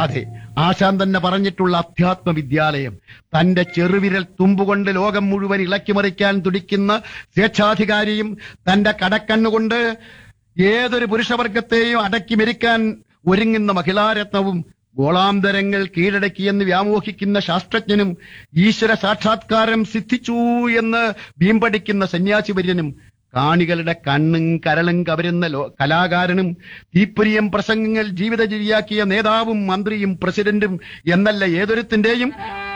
അതെ ആശാൻ തന്നെ പറഞ്ഞിട്ടുള്ള അധ്യാത്മ വിദ്യാലയം തന്റെ ചെറുവിരൽ തുമ്പുകൊണ്ട് ലോകം മുഴുവൻ ഇളക്കിമറിക്കാൻ തുടിക്കുന്ന സ്വേച്ഛാധികാരിയും തന്റെ കടക്കണ്ണുകൊണ്ട് ഏതൊരു പുരുഷവർഗത്തെയും അടക്കി മെരിക്കാൻ ഒരുങ്ങുന്ന മഹിളാരത്നവും ഗോളാന്തരങ്ങൾ കീഴടക്കിയെന്ന് വ്യാമോഹിക്കുന്ന ശാസ്ത്രജ്ഞനും ഈശ്വര സാക്ഷാത്കാരം സിദ്ധിച്ചു എന്ന് വീമ്പടിക്കുന്ന സന്യാസിവര്യനും കാണികളുടെ കണ്ണും കരളും കവരുന്ന ലോ- കലാകാരനും തീപ്പൊരിയം പ്രസംഗങ്ങൾ ജീവിതചര്യയാക്കിയ നേതാവും മന്ത്രിയും പ്രസിഡന്റും എന്നല്ല ഏതൊരുത്തിന്റെയും